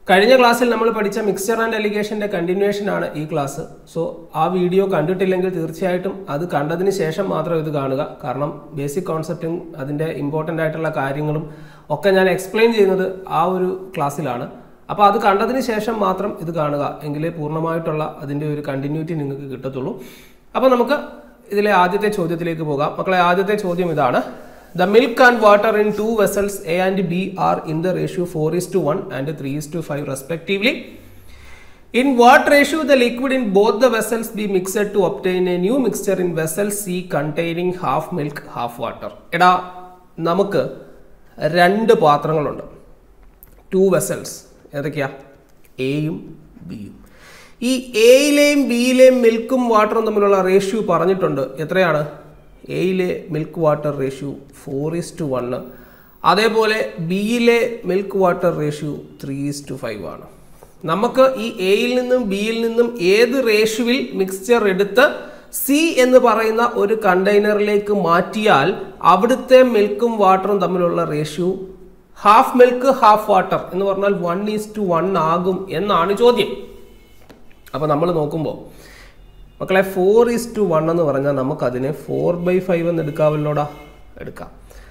കഴിഞ്ഞ ക്ലാസ്സിൽ നമ്മൾ പഠിച്ച മിക്സ്ചർ ആൻഡ് അലിഗേഷൻ്റെ കണ്ടിന്യൂവേഷൻ ആണ് ഈ ക്ലാസ് സോ ആ വീഡിയോ കണ്ടിട്ടില്ലെങ്കിൽ തീർച്ചയായിട്ടും അത് കണ്ടതിന് ശേഷം മാത്രം ഇത് കാണുക കാരണം ബേസിക് കോൺസെപ്റ്റും അതിൻ്റെ ഇമ്പോർട്ടൻ്റ് ആയിട്ടുള്ള കാര്യങ്ങളും ഒക്കെ ഞാൻ എക്സ്പ്ലെയിൻ ചെയ്യുന്നത് ആ ഒരു ക്ലാസ്സിലാണ് അപ്പോൾ അത് കണ്ടതിന് ശേഷം മാത്രം ഇത് കാണുക എങ്കിലേ പൂർണ്ണമായിട്ടുള്ള അതിൻ്റെ ഒരു കണ്ടിന്യൂറ്റി നിങ്ങൾക്ക് കിട്ടത്തുള്ളൂ അപ്പോൾ നമുക്ക് ഇതിലെ ആദ്യത്തെ ചോദ്യത്തിലേക്ക് പോകാം മക്കളെ ആദ്യത്തെ ചോദ്യം ഇതാണ് the milk and water in two vessels A and B are in the ratio four is to one and three is to five respectively in what ratio the liquid in both the vessels be mixed to obtain a new mixture in vessel C containing half milk half water എടാ നമുക്ക് രണ്ട് പാത്രങ്ങളുണ്ട് to vessels ഏതൊക്കെയാ എയും ബിയും ഈ എയിലെയും ബിയിലെയും മിൽക്കും വാട്ടറും തമ്മിലുള്ള റേഷ്യോ പറഞ്ഞിട്ടുണ്ട് എത്രയാണ് എയിലെ milk water ratio four is to one അതേപോലെ ബിയിലെ milk water ratio three is to five ആണ് നമുക്ക് ഈ എയിൽ നിന്നും ബിയിൽ നിന്നും ഏത് റേഷ്യുവിൽ മിക്സ്ചർ എടുത്ത് സി എന്ന് പറയുന്ന ഒരു കണ്ടെയ്നറിലേക്ക് മാറ്റിയാൽ അവിടുത്തെ മിൽക്കും വാട്ടറും തമ്മിലുള്ള ratio half milk half water എന്ന് പറഞ്ഞാൽ വൺ ഈസ് ടു വൺ ആകും എന്നാണ് ചോദ്യം അപ്പോൾ നമ്മൾ നോക്കുമ്പോൾ മക്കളെ ഫോർ ഈസ് ടു വൺ എന്ന് പറഞ്ഞാൽ നമുക്കതിനെ ഫോർ ബൈ ഫൈവ് എന്ന് എടുക്കാമല്ലോടാ എടുക്കാം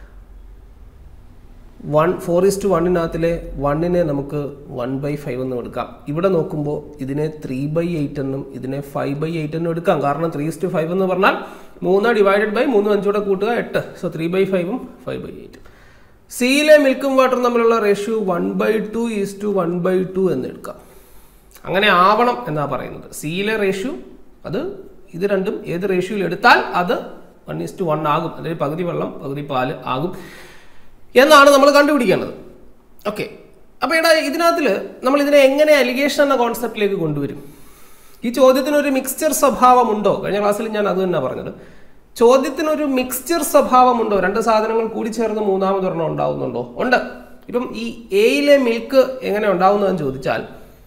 വൺ ഫോർ ഈസ് ടു വണ്ണിനകത്തിലെ വണ്ണിനെ നമുക്ക് വൺ ബൈ ഫൈവ് എന്നും എടുക്കാം ഇവിടെ നോക്കുമ്പോൾ ഇതിനെ ത്രീ ബൈ എയ്റ്റ് എന്നും ഇതിനെ ഫൈവ് ബൈ എയ്റ്റ് എന്നും എടുക്കാം കാരണം ത്രീ ഈസ് ടു ഫൈവ് എന്ന് പറഞ്ഞാൽ മൂന്ന് ഡിവൈഡഡ് ബൈ മൂന്ന് അഞ്ചൂടെ കൂട്ടുക എട്ട് സോ ത്രീ ബൈ ഫൈവും ഫൈവ് ബൈ എയ്റ്റും സിയിലെ മിൽക്കും വാട്ടറും തമ്മിലുള്ള ratio one by two is to one by two എന്ന് എടുക്കാം അങ്ങനെ ആവണം എന്നാ പറയുന്നത് സിയിലെ റേഷ്യോ അത് ഇത് രണ്ടും ഏത് റേഷ്യോയിൽ എടുത്താൽ അത് വൺ ഈസ് ടു വൺ ആകും അതായത് പകുതി വെള്ളം പകുതി പാല് ആകും എന്നാണ് നമ്മൾ കണ്ടുപിടിക്കേണ്ടത് ഓക്കെ അപ്പോൾ ഇവിടെ ഇതിനകത്തിൽ നമ്മൾ ഇതിനെ എങ്ങനെ അലിഗേഷൻ എന്ന കോൺസെപ്റ്റിലേക്ക് കൊണ്ടുവരും ഈ ചോദ്യത്തിന് ഒരു മിക്സ്ചർ സ്വഭാവമുണ്ടോ കഴിഞ്ഞ ക്ലാസ്സിൽ ഞാൻ അത് തന്നെ പറഞ്ഞത് ചോദ്യത്തിനൊരു മിക്സ്ചർ സ്വഭാവമുണ്ടോ രണ്ട് സാധനങ്ങൾ കൂടി ചേർന്ന് മൂന്നാമതൊരെണ്ണം ഉണ്ടാവുന്നുണ്ടോ ഉണ്ട് ഇപ്പം ഈ എയിലെ മിൽക്ക് എങ്ങനെ ഉണ്ടാവുന്നതെന്ന് ചോദിച്ചാൽ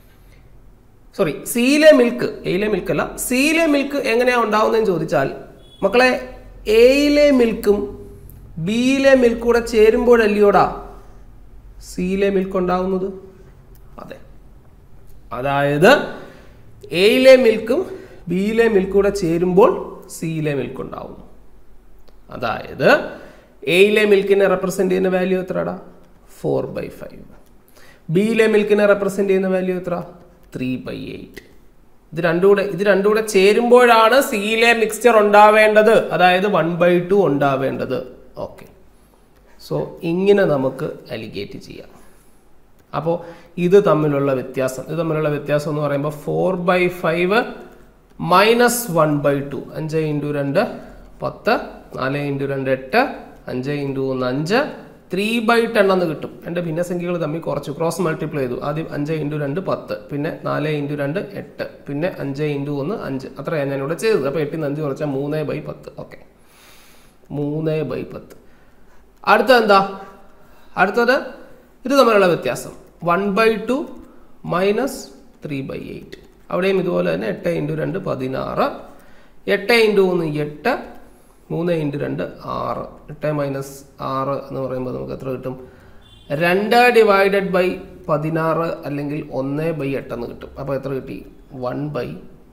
സോറി സിയിലെ മിൽക്ക് എയിലെ മിൽക്ക് അല്ല സിയിലെ മിൽക്ക് എങ്ങനെയാണ് ഉണ്ടാവുന്നതെന്ന് ചോദിച്ചാൽ മക്കളെ എയിലെ മിൽക്കും ബിയിലെ മിൽക്ക് കൂടെ ചേരുമ്പോഴല്ലയോടാ സിയിലെ മിൽക്ക് ഉണ്ടാവുന്നത് അതെ അതായത് എയിലെ മിൽക്കും ബിയിലെ മിൽക്ക് കൂടെ ചേരുമ്പോൾ സിയിലെ മിൽക്ക് ഉണ്ടാവുന്നു അതായത് എയിലെ മിൽക്കിനെ റെപ്രസെന്റ് ചെയ്യുന്ന വാല്യൂ എത്രടാ ഫോർ ബൈ ഫൈവ് ബിയിലെ മിൽക്കിനെ റെപ്രസെന്റ് ചെയ്യുന്ന വാല്യൂ എത്ര ത്രീ ബൈ എയ്റ്റ് ഇത് രണ്ടും കൂടെ ഇത് രണ്ടും കൂടെ ചേരുമ്പോഴാണ് സിയിലെ മിക്സ്ചർ ഉണ്ടാവേണ്ടത് അതായത് വൺ ബൈ ടു ഉണ്ടാവേണ്ടത് ഓക്കെ സോ ഇങ്ങനെ നമുക്ക് അലിഗേറ്റ് ചെയ്യാം അപ്പോൾ ഇത് തമ്മിലുള്ള വ്യത്യാസം ഇത് തമ്മിലുള്ള വ്യത്യാസം എന്ന് പറയുമ്പോൾ four by five minus one by two അഞ്ച് ഇൻറ്റു രണ്ട് പത്ത് നാല് ഇൻറ്റു രണ്ട് എട്ട് അഞ്ച് ഇൻറ്റു ഒന്ന് അഞ്ച് ത്രീ ബൈ ടെൻ എന്ന് കിട്ടും എൻ്റെ ഭിന്നസംഖ്യകൾ തമ്മിൽ കുറച്ച് ക്രോസ് മൾട്ടിപ്ലൈ ചെയ്തു ആദ്യം അഞ്ച് ഇൻറ്റു രണ്ട് പത്ത് പിന്നെ നാല് ഇൻറ്റു രണ്ട് എട്ട് പിന്നെ അഞ്ച് ഇൻറ്റു ഒന്ന് അഞ്ച് അത്രയാണ് ഞാനിവിടെ ചെയ്തത് അപ്പോൾ എട്ടിൽ നിന്ന് അഞ്ച് കുറച്ചാൽ മൂന്ന് ബൈ പത്ത് ഓക്കെ മൂന്ന് ബൈ പത്ത് അടുത്തത് എന്താ അടുത്തത് ഇത് തമ്മിലുള്ള വ്യത്യാസം one by two minus three by eight അവിടെയും ഇതുപോലെ തന്നെ എട്ട് ഇൻറ്റു രണ്ട് പതിനാറ് എട്ട് ഇൻറ്റു ഒന്ന് എട്ട് മൂന്ന് ഇൻറ്റു രണ്ട് ആറ് എട്ട് മൈനസ് ആറ് എന്ന് പറയുമ്പോൾ നമുക്ക് എത്ര കിട്ടും രണ്ട് ഡിവൈഡഡ് ബൈ പതിനാറ് അല്ലെങ്കിൽ ഒന്ന് ബൈ എട്ട് എന്ന് കിട്ടും അപ്പോൾ എത്ര കിട്ടി വൺ ബൈ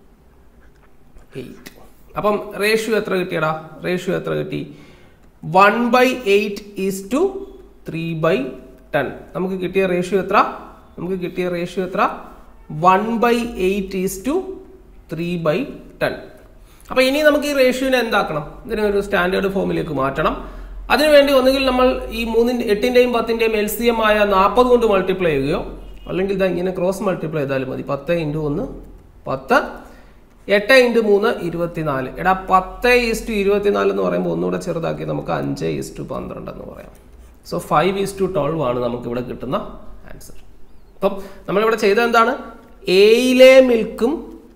എയ്റ്റ് അപ്പം റേഷ്യോ എത്ര കിട്ടിയടാ റേഷ്യോ എത്ര കിട്ടി one by eight is to three by ten നമുക്ക് കിട്ടിയ റേഷ്യോ എത്ര നമുക്ക് കിട്ടിയ റേഷ്യോ എത്ര one by eight is to three by ten അപ്പോൾ ഇനി നമുക്ക് ഈ റേഷ്യോനെ എന്താക്കണം ഇതിനെ ഒരു സ്റ്റാൻഡേർഡ് ഫോമിലേക്ക് മാറ്റണം അതിനുവേണ്ടി ഒന്നുകിൽ നമ്മൾ ഈ മൂന്നിൻ്റെ എട്ടിൻ്റെയും പത്തിൻ്റെയും എൽ സി എം ആയ നാൽപ്പത് കൊണ്ട് മൾട്ടിപ്ലൈ ചെയ്യുകയോ അല്ലെങ്കിൽ ഇതാ ഇങ്ങനെ ക്രോസ് മൾട്ടിപ്ലൈ ചെയ്താലും മതി പത്ത് ഇൻറ്റു ഒന്ന് പത്ത് എട്ട് ഇൻറ്റു മൂന്ന് ഇരുപത്തിനാല് എടാ പത്ത് ഈസ് ടു ഇരുപത്തിനാല് എന്ന് പറയുമ്പോൾ ഒന്നുകൂടെ ചെറുതാക്കി നമുക്ക് അഞ്ച് ഈസ് ടു പന്ത്രണ്ട് എന്ന് പറയാം so five is to twelve ആണ് നമുക്ക് ഇവിടെ കിട്ടുന്ന ആൻസർ അപ്പം നമ്മളിവിടെ ചെയ്തത് എന്താണ് എയിലെ മിൽക്കും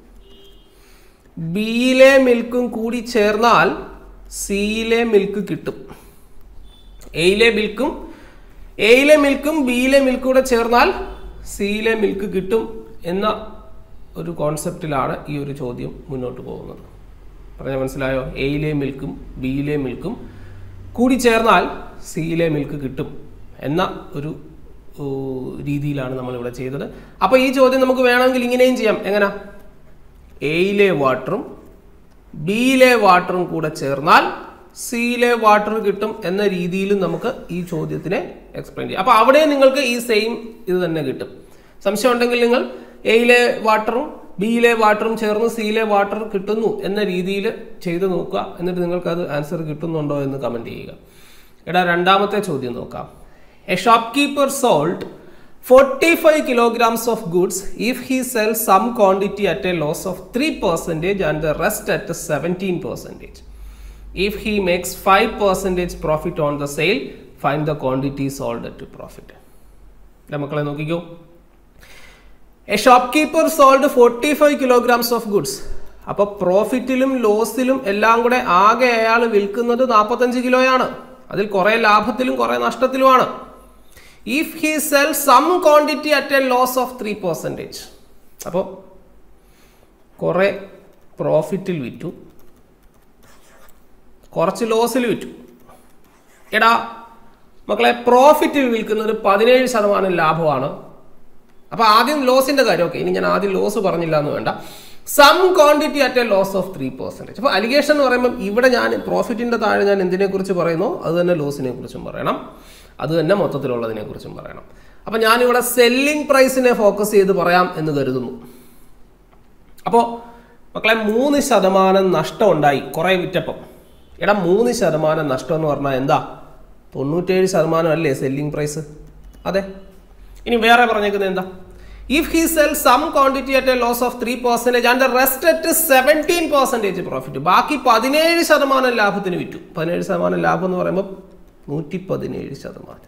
ബിയിലെ മിൽക്കും കൂടി ചേർന്നാൽ സിയിലെ മിൽക്ക് കിട്ടും എയിലെ മിൽക്കും എയിലെ മിൽക്കും ബിയിലെ മിൽക്കും കൂടെ ചേർന്നാൽ സിയിലെ മിൽക്ക് കിട്ടും എന്ന ഒരു കോൺസെപ്റ്റിലാണ് ഈ ഒരു ചോദ്യം മുന്നോട്ട് പോകുന്നത് പറഞ്ഞാൽ മനസ്സിലായോ എയിലെ മിൽക്കും ബിയിലെ മിൽക്കും കൂടി ചേർന്നാൽ സിയിലെ മിൽക്ക് കിട്ടും എന്ന ഒരു രീതിയിലാണ് നമ്മൾ ഇവിടെ ചെയ്തത് അപ്പോൾ ഈ ചോദ്യം നമുക്ക് വേണമെങ്കിൽ ഇങ്ങനെയും ചെയ്യാം എങ്ങനെ എയിലെ വാട്ടറും ബിയിലെ വാട്ടറും കൂടെ ചേർന്നാൽ സിയിലെ വാട്ടർ കിട്ടും എന്ന രീതിയിലും നമുക്ക് ഈ ചോദ്യത്തിനെ എക്സ്പ്ലെയിൻ ചെയ്യാം അപ്പോൾ അവിടെ നിങ്ങൾക്ക് ഈ സെയിം ഇത് തന്നെ കിട്ടും സംശയം ഉണ്ടെങ്കിൽ നിങ്ങൾ എയിലെ വാട്ടറും ബിയിലെ വാട്ടറും ചേർന്ന് സിയിലെ വാട്ടർ കിട്ടുന്നു എന്ന രീതിയിൽ ചെയ്ത് നോക്കുക എന്നിട്ട് നിങ്ങൾക്ക് അത് ആൻസർ കിട്ടുന്നുണ്ടോ എന്ന് കമന്റ് ചെയ്യുക എടാ രണ്ടാമത്തെ ചോദ്യം നോക്കാം a shop keeper sold forty five kilograms of goods if he sell some quantity at a loss of three percentage and the rest at seventeen percentage if he makes five percentage profit on the sale fine the quantity sold at profit മക്കളെ നോക്കിക്കോ a shop keeper sold forty five kilograms of goods അപ്പൊ പ്രോഫിറ്റിലും ലോസിലും എല്ലാം കൂടെ ആകെ അയാൾ വിൽക്കുന്നത് നാൽപ്പത്തഞ്ച് കിലോയാണ് അതിൽ കുറെ ലാഭത്തിലും കുറെ നഷ്ടത്തിലുമാണ് if he sell some quantity at a loss of three percentage അപ്പോൾ കുറെ പ്രോഫിറ്റിൽ വിറ്റു കുറച്ച് ലോസിൽ വിറ്റു എടാ മക്കളെ പ്രോഫിറ്റിൽ വിൽക്കുന്നത് പതിനേഴ് ശതമാനം ലാഭമാണ് അപ്പൊ ആദ്യം ലോസിന്റെ കാര്യം ഓക്കെ ഇനി ഞാൻ ആദ്യം ലോസ് പറഞ്ഞില്ല എന്ന് വേണ്ട some quantity at a loss of three percentage അപ്പോൾ അലിഗേഷൻ എന്ന് പറയുമ്പോൾ ഇവിടെ ഞാൻ പ്രോഫിറ്റിന്റെ താഴെ ഞാൻ എന്തിനെ കുറിച്ച് പറയുന്നു അത് തന്നെ ലോസിനെ കുറിച്ചും പറയണം അത് തന്നെ മൊത്തത്തിലുള്ളതിനെ കുറിച്ചും പറയണം അപ്പം ഞാനിവിടെ സെല്ലിംഗ് പ്രൈസിനെ ഫോക്കസ് ചെയ്ത് പറയാം എന്ന് കരുതുന്നു അപ്പോൾ മക്കളെ മൂന്ന് ശതമാനം നഷ്ടം ഉണ്ടായി കുറേ വിറ്റപ്പം എടാ മൂന്ന് ശതമാനം നഷ്ടം എന്ന് പറഞ്ഞാൽ എന്താ തൊണ്ണൂറ്റേഴ് ശതമാനം അല്ലേ സെല്ലിംഗ് പ്രൈസ് അതെ ഇനി വേറെ പറഞ്ഞേക്കുന്നത് എന്താ if he sell some quantity at a loss of three percentage and rest at seventeen percentage profit ബാക്കി പതിനേഴ് ശതമാനം ലാഭത്തിന് വിറ്റു പതിനേഴ് ശതമാനം ലാഭം എന്ന് പറയുമ്പോൾ നൂറ്റി പതിനേഴ് ശതമാനം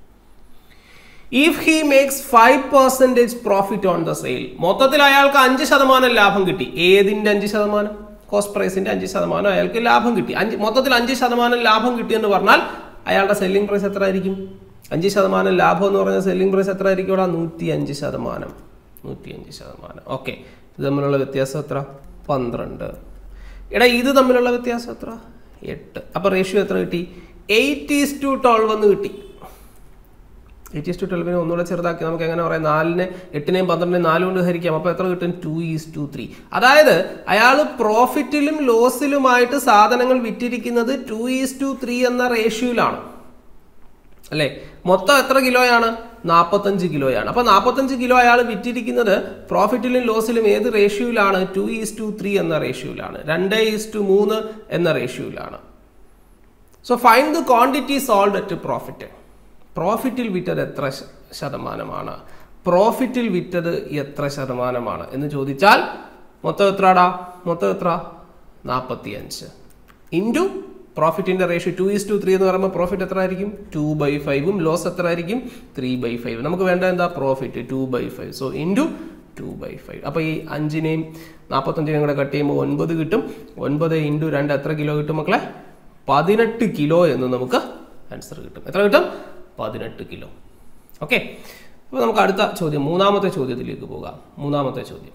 if he makes five percentage profit on the sale മൊത്തത്തിൽ അയാൾക്ക് അഞ്ച് ശതമാനം ലാഭം കിട്ടി ഏതിൻ്റെ അഞ്ച് ശതമാനം കോസ്റ്റ് പ്രൈസിന്റെ അഞ്ച് ശതമാനം അയാൾക്ക് ലാഭം കിട്ടി അഞ്ച് മൊത്തത്തിൽ അഞ്ച് ശതമാനം ലാഭം കിട്ടി എന്ന് പറഞ്ഞാൽ അയാളുടെ സെല്ലിംഗ് പ്രൈസ് എത്ര ആയിരിക്കും അഞ്ച് ശതമാനം ലാഭം എന്ന് പറഞ്ഞാൽ സെല്ലിംഗ് പ്രൈസ് എത്ര ആയിരിക്കും ഇവിടെ നൂറ്റി അഞ്ച് ശതമാനം നൂറ്റി അഞ്ച് ശതമാനം ഓക്കെ ഇത് തമ്മിലുള്ള വ്യത്യാസം എത്ര പന്ത്രണ്ട് എടാ ഇത് തമ്മിലുള്ള വ്യത്യാസം എത്ര എട്ട് അപ്പോൾ റേഷ്യോ എത്ര കിട്ടി എയ്റ്റ് ഈസ് ടു ട്വൽവ് എന്ന് കിട്ടി എയ്റ്റ് ഈസ് ടു ട്വൽവിനെ ഒന്നുകൂടെ ചെറുതാക്കി നമുക്ക് എങ്ങനെ പറയാം നാലിനെ എട്ടിനെയും പന്ത്രണ്ടിനെയും നാല് കൊണ്ട് ഹരിക്കാം അപ്പോൾ എത്ര കിട്ടും ടു ഈസ് ടു ത്രീ അതായത് അയാൾ പ്രോഫിറ്റിലും ലോസിലുമായിട്ട് സാധനങ്ങൾ വിറ്റിരിക്കുന്നത് ടു ഈസ് ടു ത്രീ എന്ന റേഷ്യോയിലാണ് അല്ലേ മൊത്തം എത്ര കിലോയാണ് നാൽപ്പത്തഞ്ച് കിലോയാണ് അപ്പോൾ നാൽപ്പത്തഞ്ച് കിലോ അയാൾ വിറ്റിരിക്കുന്നത് പ്രോഫിറ്റിലും ലോസിലും ഏത് റേഷ്യോയിലാണ് ടു ഈസ് ടു ത്രീ എന്ന റേഷ്യോയിലാണ് രണ്ട് ഈസ് ടു മൂന്ന് എന്ന റേഷ്യോയിലാണ് so fine the quantity sold at profit പ്രോഫിറ്റിൽ വിറ്റത് എത്ര ശ- ശതമാനമാണ് പ്രോഫിറ്റിൽ വിറ്റത് എത്ര ശതമാനമാണ് എന്ന് ചോദിച്ചാൽ മൊത്തം എത്രടാ മൊത്തം എത്ര നാൽപ്പത്തി അഞ്ച് ഇൻറ്റു പ്രോഫിറ്റിന്റെ ratio two is to three എന്ന് പറയുമ്പോൾ പ്രോഫിറ്റ് എത്ര ആയിരിക്കും ടു ബൈ ഫൈവും ലോസ് എത്ര ആയിരിക്കും ത്രീ ബൈ ഫൈവ് നമുക്ക് വേണ്ട എന്താ profit two by five so into two by five അപ്പോൾ ഈ അഞ്ചിനെയും നാൽപ്പത്തഞ്ചിനെയും കൂടെ കട്ട് ചെയ്യുമ്പോൾ ഒൻപത് കിട്ടും ഒൻപത് ഇൻറ്റു രണ്ട് എത്ര കിലോ കിട്ടും മക്കളെ പതിനെട്ട് കിലോ എന്ന് നമുക്ക് ആൻസർ കിട്ടും എത്ര കിട്ടും പതിനെട്ട് കിലോ ഓക്കെ അപ്പോൾ നമുക്ക് അടുത്ത ചോദ്യം മൂന്നാമത്തെ ചോദ്യത്തിലേക്ക് പോകാം മൂന്നാമത്തെ ചോദ്യം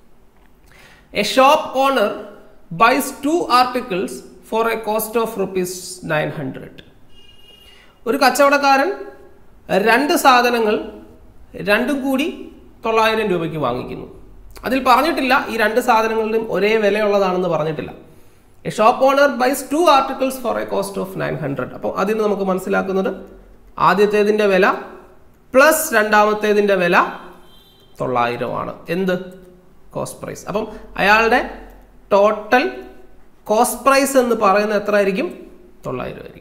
a shop owner buys two articles for a cost of rupees nine hundred ഒരു കച്ചവടക്കാരൻ രണ്ട് സാധനങ്ങൾ രണ്ടും കൂടി തൊള്ളായിരം രൂപയ്ക്ക് വാങ്ങിക്കുന്നു അതിൽ പറഞ്ഞിട്ടില്ല ഈ രണ്ട് സാധനങ്ങളിലും ഒരേ വിലയുള്ളതാണെന്ന് പറഞ്ഞിട്ടില്ല a shop owner buys two articles for a cost of nine hundred അപ്പോൾ അതിന് നമുക്ക് മനസ്സിലാക്കുന്നത് ആദ്യത്തേതിൻ്റെ വില പ്ലസ് രണ്ടാമത്തേതിൻ്റെ വില തൊള്ളായിരമാണ് എന്ത് കോസ്റ്റ് പ്രൈസ് അപ്പം അയാളുടെ ടോട്ടൽ കോസ്റ്റ് പ്രൈസ് എന്ന് പറയുന്നത് എത്ര ആയിരിക്കും തൊള്ളായിരം ആയിരിക്കും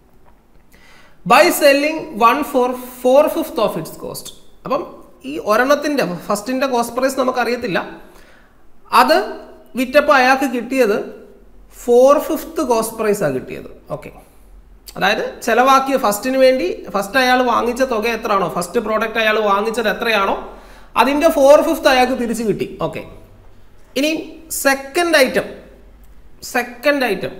by selling one four four fifth of its cost അപ്പം ഈ ഒരെണ്ണത്തിൻ്റെ ഫസ്റ്റിൻ്റെ കോസ്റ്റ് പ്രൈസ് നമുക്കറിയത്തില്ല അത് വിറ്റപ്പോൾ അയാൾക്ക് കിട്ടിയത് ഫോർ ഫിഫ്ത്ത് കോസ്റ്റ് പ്രൈസാണ് കിട്ടിയത് ഓക്കെ അതായത് ചെലവാക്കിയ ഫസ്റ്റിന് വേണ്ടി ഫസ്റ്റ് അയാൾ വാങ്ങിച്ച തുക എത്രയാണോ ഫസ്റ്റ് പ്രോഡക്റ്റ് അയാൾ വാങ്ങിച്ചത് എത്രയാണോ അതിൻ്റെ ഫോർ ഫിഫ്ത്ത് അയാൾക്ക് തിരിച്ച് കിട്ടി ഓക്കെ ഇനി second item second item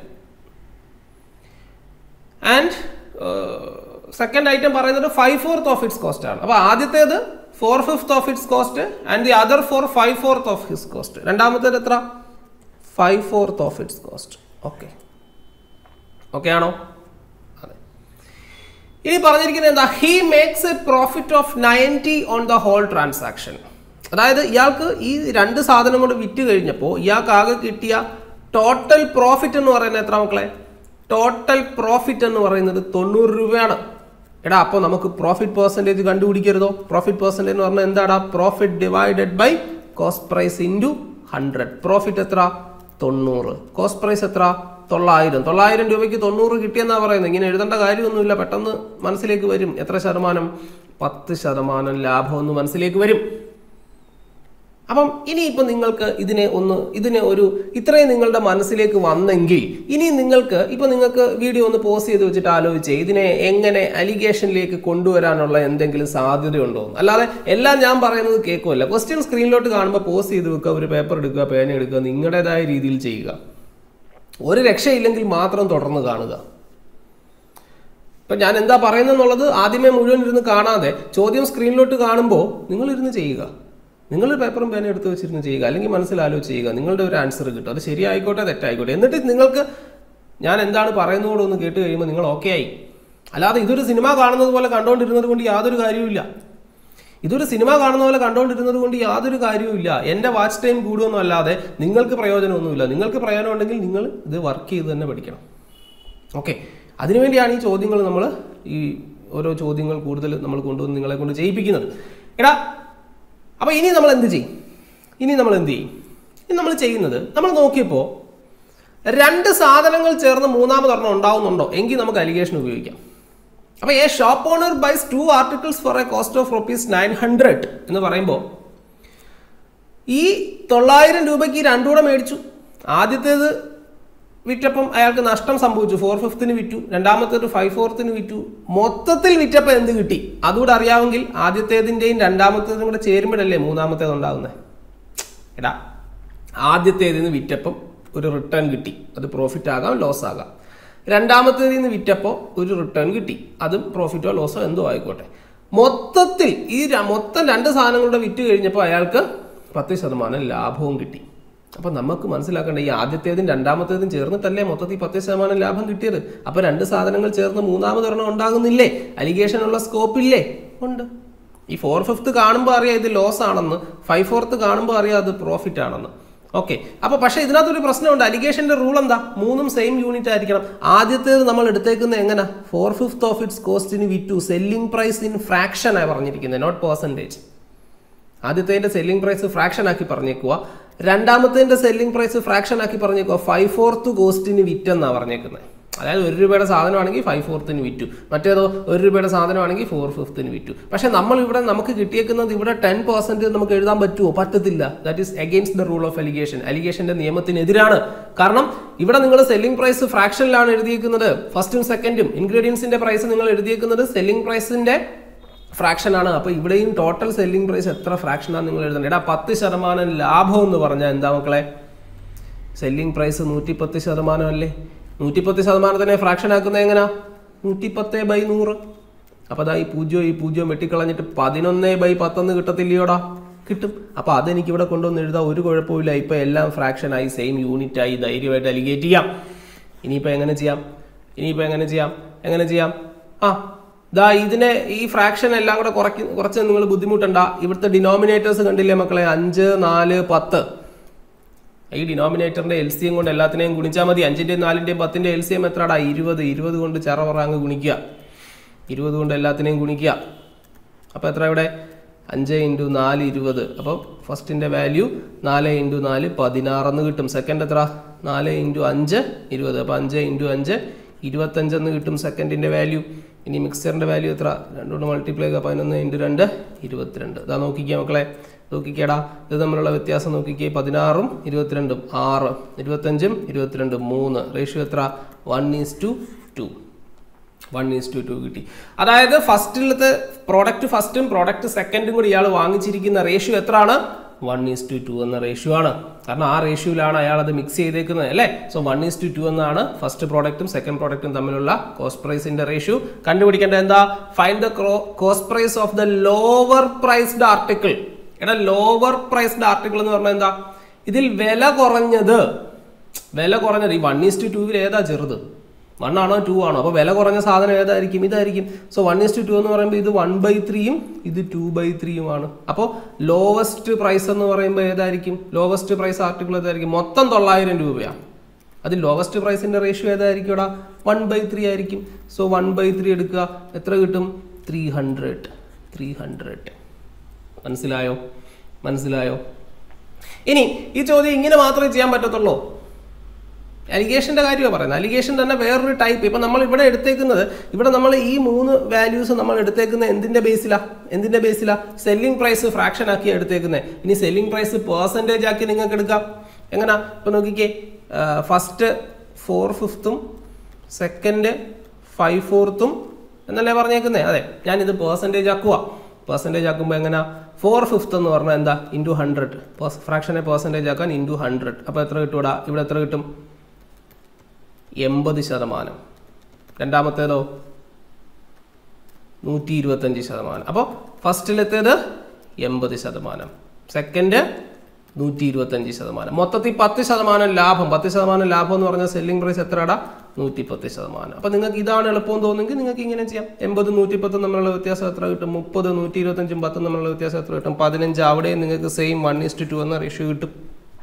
and second item പറയുന്നത് five fourth of its cost ആണ് അപ്പോൾ ആദ്യത്തേത് four fifth of its cost and the other four five fourth of his cost രണ്ടാമത്തേത് എത്ര five fourth of its cost okay okay ആണോ അതെ ഇനി പറഞ്ഞിരിക്കുന്നത് എന്താ he makes a profit of ninety on the whole transaction അതായത് ഇയാൾക്ക് ഈ രണ്ട് സാധനം കൊണ്ട് വിറ്റ് കഴിഞ്ഞപ്പോൾ ഇയാൾക്ക് ആകെ കിട്ടിയ ടോട്ടൽ പ്രോഫിറ്റ് എന്ന് പറയുന്നത് എത്ര മക്കളെ ടോട്ടൽ പ്രോഫിറ്റ് എന്ന് പറയുന്നത് തൊണ്ണൂറ് രൂപയാണ് എടാ അപ്പോൾ നമുക്ക് പ്രോഫിറ്റ് പെർസെൻറ്റേജ് കണ്ടുപിടിക്കരുതോ പ്രോഫിറ്റ് പെർസെൻറ്റേജ് എന്ന് പറഞ്ഞാൽ എന്താടാ profit divided by cost price into hundred profit എത്ര തൊണ്ണൂറ് കോസ്റ്റ് പ്രൈസ് എത്ര തൊള്ളായിരം തൊള്ളായിരം രൂപയ്ക്ക് തൊണ്ണൂറ് കിട്ടിയെന്നാ പറയുന്നത് ഇങ്ങനെ എഴുതേണ്ട കാര്യമൊന്നുമില്ല പെട്ടെന്ന് മനസ്സിലേക്ക് വരും എത്ര ശതമാനം പത്ത് ശതമാനം ലാഭം എന്ന് മനസ്സിലേക്ക് വരും അപ്പം ഇനിയിപ്പോൾ നിങ്ങൾക്ക് ഇതിനെ ഒന്ന് ഇതിനെ ഒരു ഇത്രയും നിങ്ങളുടെ മനസ്സിലേക്ക് വന്നെങ്കിൽ ഇനി നിങ്ങൾക്ക് ഇപ്പോൾ നിങ്ങൾക്ക് വീഡിയോ ഒന്ന് പോസ് ചെയ്ത് വെച്ചിട്ട് ആലോചിച്ചേ ഇതിനെ എങ്ങനെ അലിഗേഷനിലേക്ക് കൊണ്ടുവരാനുള്ള എന്തെങ്കിലും സാധ്യതയുണ്ടോ എന്ന്. അല്ലാതെ എല്ലാം ഞാൻ പറയുന്നത് കേൾക്കുമല്ല ക്വസ്റ്റ്യൻ സ്ക്രീനിലോട്ട് കാണുമ്പോൾ പോസ് ചെയ്ത് വെക്കുക ഒരു പേപ്പർ എടുക്കുക പേന എടുക്കുക നിങ്ങളുടേതായ രീതിയിൽ ചെയ്യുക ഒരു രക്ഷയില്ലെങ്കിൽ മാത്രം തുടർന്ന് കാണുക ഇപ്പം ഞാൻ എന്താ പറയുന്നതെന്നുള്ളത് ആദ്യമേ മുഴുവൻ ഇരുന്ന് കാണാതെ ചോദ്യം സ്ക്രീനിലോട്ട് കാണുമ്പോൾ നിങ്ങൾ ഇരുന്ന് ചെയ്യുക നിങ്ങൾ പേപ്പറും പേന എടുത്ത് വെച്ചിരുന്ന് ചെയ്യുക അല്ലെങ്കിൽ മനസ്സിലാലോചിച്ച് ചെയ്യുക നിങ്ങളുടെ ഒരു ആൻസർ കിട്ടും അത് ശരിയായിക്കോട്ടെ തെറ്റായിക്കോട്ടെ എന്നിട്ട് നിങ്ങൾക്ക് ഞാൻ എന്താണ് പറയുന്നതോടെ ഒന്ന് കേട്ട് കഴിയുമ്പോൾ നിങ്ങൾ ഓക്കെ ആയി അല്ലാതെ ഇതൊരു സിനിമ കാണുന്നത് പോലെ കണ്ടുകൊണ്ടിരുന്നത് കൊണ്ട് യാതൊരു കാര്യവുമില്ല ഇതൊരു സിനിമ കാണുന്ന പോലെ കണ്ടുകൊണ്ടിരുന്നത് കൊണ്ട് യാതൊരു കാര്യവുമില്ല എൻ്റെ വാച്ച് ടൈം കൂടുമൊന്നും അല്ലാതെ നിങ്ങൾക്ക് പ്രയോജനമൊന്നുമില്ല നിങ്ങൾക്ക് പ്രയോജനം ഉണ്ടെങ്കിൽ നിങ്ങൾ ഇത് വർക്ക് ചെയ്ത് തന്നെ പഠിക്കണം ഓക്കെ അതിനുവേണ്ടിയാണ് ഈ ചോദ്യങ്ങൾ നമ്മൾ ഈ ഓരോ ചോദ്യങ്ങൾ കൂടുതൽ നമ്മൾ കൊണ്ടുവന്ന് നിങ്ങളെ കൊണ്ട് ചെയ്യിപ്പിക്കുന്നത് എടാ അപ്പോൾ ഇനി നമ്മൾ എന്ത് ചെയ്യും ഇനി നമ്മൾ എന്ത് ചെയ്യും ഇനി നമ്മൾ ചെയ്യുന്നത് നമ്മൾ നോക്കിയപ്പോൾ രണ്ട് സാധനങ്ങൾ ചേർന്ന് മൂന്നാമതൊരെണ്ണം ഉണ്ടാവുന്നുണ്ടോ എങ്കിൽ നമുക്ക് അലിഗേഷൻ ഉപയോഗിക്കാം അപ്പോൾ a shop owner buys two articles for a cost of rupees nine hundred എന്ന് പറയുമ്പോൾ ഈ തൊള്ളായിരം രൂപയ്ക്ക് രണ്ടുകൂടെ മേടിച്ചു ആദ്യത്തേത് വിറ്റപ്പം അയാൾക്ക് നഷ്ടം സംഭവിച്ചു ഫോർ ഫിഫ്ത്തിന് വിറ്റു രണ്ടാമത്തേത് ഫൈവ് ഫോർത്തിന് വിറ്റു മൊത്തത്തിൽ വിറ്റപ്പം എന്ത് കിട്ടി അതുകൂടെ അറിയാമെങ്കിൽ ആദ്യത്തേതിൻ്റെയും രണ്ടാമത്തേതും കൂടെ ചേരുമ്പോഴല്ലേ മൂന്നാമത്തേത് ഉണ്ടാകുന്നത് എടാ ആദ്യത്തേതിന് വിറ്റപ്പം ഒരു റിട്ടേൺ കിട്ടി അത് പ്രോഫിറ്റ് ആകാം ലോസ് ആകാം രണ്ടാമത്തേതിൽ നിന്ന് വിറ്റപ്പോൾ ഒരു റിട്ടേൺ കിട്ടി അതും പ്രോഫിറ്റോ ലോസോ എന്തോ ആയിക്കോട്ടെ മൊത്തത്തിൽ ഈ ര- മൊത്തം രണ്ട് സാധനങ്ങളുടെ വിറ്റ് കഴിഞ്ഞപ്പോൾ അയാൾക്ക് പത്ത് ശതമാനം ലാഭവും കിട്ടി അപ്പം നമുക്ക് മനസ്സിലാക്കേണ്ട ഈ ആദ്യത്തേതും രണ്ടാമത്തേതും ചേർന്നിട്ടല്ലേ മൊത്തത്തിൽ പത്ത് ശതമാനം ലാഭം കിട്ടിയത് അപ്പം രണ്ട് സാധനങ്ങൾ ചേർന്ന് മൂന്നാമതൊരെണ്ണം ഉണ്ടാകുന്നില്ലേ അലിഗേഷൻ ഉള്ള സ്കോപ്പില്ലേ ഉണ്ട് ഈ ഫോർ ഫിഫ്ത്ത് കാണുമ്പോൾ അറിയാം ഇത് ലോസ് ആണെന്ന് ഫൈവ് ഫോർത്ത് കാണുമ്പോൾ അറിയാം അത് പ്രോഫിറ്റ് ആണെന്ന് ഓക്കെ അപ്പൊ പക്ഷേ ഇതിനകത്തൊരു പ്രശ്നമുണ്ട് അലിഗേഷന്റെ റൂൾ എന്താ മൂന്നും സെയിം യൂണിറ്റ് ആയിരിക്കണം ആദ്യത്തേത് നമ്മൾ എടുത്തേക്കുന്നത് എങ്ങനെ ഫോർ ഫിഫ്ത്ത് ഓഫ് ഇറ്റ്സ് കോസ്റ്റിന് വിറ്റു സെല്ലിംഗ് പ്രൈസ് ഇൻ ഫ്രാക്ഷൻ ആയി പറഞ്ഞിരിക്കുന്നത് നോട്ട് പെർസെൻറ്റേജ് ആദ്യത്തേതിന്റെ സെല്ലിംഗ് പ്രൈസ് ഫ്രാക്ഷൻ ആക്കി പറഞ്ഞേക്കുക രണ്ടാമത്തേതിന്റെ സെല്ലിംഗ് പ്രൈസ് ഫ്രാക്ഷൻ ആക്കി പറഞ്ഞേക്കുക ഫൈവ് ഫോർത്ത് കോസ്റ്റിന് വിറ്റെന്നാ പറഞ്ഞേക്കുന്നത് അതായത് ഒരു രൂപയുടെ സാധനമാണെങ്കിൽ ഫൈവ് ഫോർത്തിന് വിറ്റു മറ്റേതോ ഒരു രൂപയുടെ സാധനമാണെങ്കിൽ ഫോർ ഫിഫ്ത്തിന് വിറ്റു പക്ഷെ നമ്മൾ ഇവിടെ നമുക്ക് കിട്ടിയേക്കുന്നത് ഇവിടെ ടെൻ പെർസെന്റ് നമുക്ക് എഴുതാൻ പറ്റുമോ പറ്റത്തില്ല that is against the rule of alligation അലിഗേഷന്റെ നിയമത്തിനെതിരാണ് കാരണം ഇവിടെ നിങ്ങൾ സെല്ലിംഗ് പ്രൈസ് ഫ്രാക്ഷനിലാണ് എഴുതിയിരിക്കുന്നത് ഫസ്റ്റും സെക്കൻഡും ഇൻഗ്രീഡിയൻസിന്റെ പ്രൈസ് നിങ്ങൾ എഴുതിയേക്കുന്നത് സെല്ലിംഗ് പ്രൈസിന്റെ ഫ്രാക്ഷൻ ആണ് അപ്പോൾ ഇവിടെയും ടോട്ടൽ സെല്ലിംഗ് പ്രൈസ് എത്ര ഫ്രാക്ഷനാണ് നിങ്ങൾ എഴുതേണ്ടത് എടാ പത്ത് ശതമാനം ലാഭം എന്ന് പറഞ്ഞാൽ എന്താ മക്കളെ സെല്ലിംഗ് പ്രൈസ് നൂറ്റിപ്പത്ത് ശതമാനം അല്ലേ നൂറ്റിപ്പത്ത് ശതമാനത്തിനെ ഫ്രാക്ഷൻ ആക്കുന്നത് എങ്ങനെയാ നൂറ്റിപ്പത്ത് ബൈ നൂറ് അപ്പോൾ അതാ ഈ പൂജ്യം ഈ പൂജ്യം വെട്ടിക്കളഞ്ഞിട്ട് പതിനൊന്ന് ബൈ പത്തൊന്ന് കിട്ടത്തില്ലയോടാ കിട്ടും അപ്പോൾ അതെനിക്ക് ഇവിടെ കൊണ്ടുവന്ന് എഴുതാൻ ഒരു കുഴപ്പമില്ല ഇപ്പോൾ എല്ലാം ഫ്രാക്ഷൻ ആയി സെയിം യൂണിറ്റ് ആയി ധൈര്യമായിട്ട് അലിഗേറ്റ് ചെയ്യാം ഇനിയിപ്പോൾ എങ്ങനെ ചെയ്യാം ഇനിയിപ്പോൾ എങ്ങനെ ചെയ്യാം എങ്ങനെ ചെയ്യാം ആ ദാ ഇതിനെ ഈ ഫ്രാക്ഷൻ എല്ലാം കൂടെ കുറയ്ക്ക് കുറച്ച് നിങ്ങൾ ബുദ്ധിമുട്ടണ്ട ഇവിടുത്തെ ഡിനോമിനേറ്റേഴ്സ് കണ്ടില്ലേ മക്കളെ അഞ്ച് നാല് പത്ത് ഈ ഡിനോമിനേറ്ററിന്റെ എൽ സി എം കൊണ്ട് എല്ലാത്തിനെയും ഗുണിച്ചാൽ മതി അഞ്ചിന്റെയും നാലിന്റെയും പത്തിന്റെ എൽ സി എം എത്രടാ ഇരുപത് ഇരുപത് കൊണ്ട് ചെറവറ അങ്ങ് ഗുണിക്കുക ഇരുപത് കൊണ്ട് എല്ലാത്തിനെയും ഗുണിക്കുക അപ്പോൾ എത്ര ഇവിടെ അഞ്ച് ഇൻറ്റു നാല് ഇരുപത് അപ്പോൾ ഫസ്റ്റിൻ്റെ വാല്യൂ നാല് ഇൻറ്റു നാല് പതിനാറെന്ന് കിട്ടും സെക്കൻഡ് എത്ര നാല് ഇൻറ്റു അഞ്ച് ഇരുപത് അപ്പോൾ അഞ്ച് ഇൻറ്റു അഞ്ച് ഇരുപത്തഞ്ചെന്ന് കിട്ടും സെക്കൻഡിൻ്റെ വാല്യൂ ഇനി മിക്സറിൻ്റെ വാല്യൂ എത്ര രണ്ടുകൊണ്ട് മൾട്ടിപ്ലൈ ചെയ്യുക പതിനൊന്ന് ഇൻറ്റു രണ്ട് ഇരുപത്തിരണ്ട് ഇതാ നോക്കിക്കുക മക്കളെ നോക്കിക്കേടാ ഇത് തമ്മിലുള്ള വ്യത്യാസം നോക്കിക്കേ പതിനാറും ഇരുപത്തിരണ്ടും ആറ് ഇരുപത്തഞ്ചും ഇരുപത്തിരണ്ടും മൂന്ന് റേഷ്യോ എത്ര one is to two one is to two കിട്ടി അതായത് ഫസ്റ്റിലത്തെ പ്രോഡക്റ്റ് ഫസ്റ്റും പ്രോഡക്റ്റ് സെക്കൻഡും കൂടി ഇയാൾ വാങ്ങിച്ചിരിക്കുന്ന റേഷ്യോ എത്രയാണ് വൺ ഈസ് ടു ടു എന്ന റേഷ്യോ ആണ് കാരണം ആ റേഷ്യോയിലാണ് അയാൾ അത് മിക്സ് ചെയ്തേക്കുന്നത് അല്ലേ so one is to two എന്നാണ് ഫസ്റ്റ് പ്രോഡക്റ്റും സെക്കൻഡ് പ്രോഡക്റ്റും തമ്മിലുള്ള കോസ്റ്റ് പ്രൈസിന്റെ റേഷ്യോ കണ്ടുപിടിക്കേണ്ടത് എന്താ find the cost price of the lower priced article എടാ ലോവർ പ്രൈസ്ഡ് ആർട്ടിക്കിൾ എന്ന് പറഞ്ഞാൽ എന്താ ഇതിൽ വില കുറഞ്ഞത് വില കുറഞ്ഞത് ഈ വൺ ഈസ് ടു ടൂവിൽ ഏതാ ചെറുത് വൺ ആണോ ടു ആണോ അപ്പോൾ വില കുറഞ്ഞ സാധനം ഏതായിരിക്കും ഇതായിരിക്കും so one is to two എന്ന് പറയുമ്പോൾ ഇത് വൺ ബൈ ത്രീയും ഇത് ടു ബൈ ത്രീയുമാണ് അപ്പോൾ ലോവസ്റ്റ് പ്രൈസ് എന്ന് പറയുമ്പോൾ ഏതായിരിക്കും ലോവസ്റ്റ് പ്രൈസ് ആർട്ടിക്കിൾ ഏതായിരിക്കും മൊത്തം തൊള്ളായിരം രൂപയാണ് അതിൽ ലോവസ്റ്റ് പ്രൈസിന്റെ റേഷ്യോ ഏതായിരിക്കും ഇവിടെ വൺ ബൈ ത്രീ ആയിരിക്കും സോ വൺ ബൈ ത്രീ എടുക്കുക എത്ര കിട്ടും ത്രീ ഹൺഡ്രഡ് ത്രീ ഹൺഡ്രഡ് മനസ്സിലായോ മനസ്സിലായോ ഇനി ഈ ചോദ്യം ഇങ്ങനെ മാത്രമേ ചെയ്യാൻ പറ്റത്തുള്ളൂ അലിഗേഷന്റെ കാര്യമാണ് പറയുന്നത് അലിഗേഷൻ തന്നെ വേറൊരു ടൈപ്പ് ഇപ്പം നമ്മൾ ഇവിടെ എടുത്തേക്കുന്നത് ഇവിടെ നമ്മൾ ഈ മൂന്ന് വാല്യൂസ് നമ്മൾ എടുത്തേക്കുന്നത് എന്തിന്റെ ബേസിലാ എന്തിന്റെ ബേസിലാ സെല്ലിംഗ് പ്രൈസ് ഫ്രാക്ഷൻ ആക്കി എടുത്തേക്കുന്നത് ഇനി സെല്ലിംഗ് പ്രൈസ് പേഴ്സൻറ്റേജ് ആക്കി നിങ്ങൾക്ക് എടുക്കാം എങ്ങനാ ഇപ്പം നോക്കിക്കേ ഫസ്റ്റ് ഫോർ ഫിഫ്ത്തും സെക്കൻഡ് ഫൈവ് ഫോർത്തും എന്നല്ലേ പറഞ്ഞേക്കുന്നേ അതെ ഞാനിത് പേഴ്സൻറ്റേജ് ആക്കുക പേഴ്സൻറ്റേജ് ആക്കുമ്പോൾ എങ്ങനെ ഫോർ ഫിഫ്ത്ത് എന്ന് പറഞ്ഞാൽ എന്താ ഇൻറ്റു ഹൺഡ്രഡ് ഫ്രാക്ഷനെ പേഴ്സൻറ്റേജ് ആക്കാൻ ഇൻറ്റു ഹൺഡ്രഡ് അപ്പോൾ എത്ര കിട്ടൂടാ ഇവിടെ എത്ര കിട്ടും എൺപത് ശതമാനം രണ്ടാമത്തേതോ നൂറ്റി ഇരുപത്തഞ്ച് ശതമാനം അപ്പോൾ ഫസ്റ്റിലത്തേത് എൺപത് ശതമാനം സെക്കൻഡ് നൂറ്റി ഇരുപത്തഞ്ച് ശതമാനം മൊത്തത്തിൽ പത്ത് ശതമാനം ലാഭം പത്ത് ശതമാനം ലാഭം എന്ന് പറഞ്ഞാൽ സെല്ലിംഗ് പ്രൈസ് എത്രടാ നൂറ്റി പത്ത് ശതമാനം അപ്പം നിങ്ങൾക്ക് ഇതാണ് എളുപ്പം തോന്നുമെങ്കിൽ നിങ്ങൾക്ക് ഇങ്ങനെ ചെയ്യാം എൺപത് നൂറ്റി പത്തും തമ്മിലുള്ള വ്യത്യാസം എത്ര കിട്ടും മുപ്പത് നൂറ്റി ഇരുപത്തഞ്ചും പത്തും തമ്മിലുള്ള വ്യത്യാസം എത്ര കിട്ടും പതിനഞ്ച് അവിടെയും നിങ്ങൾക്ക് സെയിം വൺ ഇസ്റ്റ് ടു എന്ന റേഷ്യോ കിട്ടും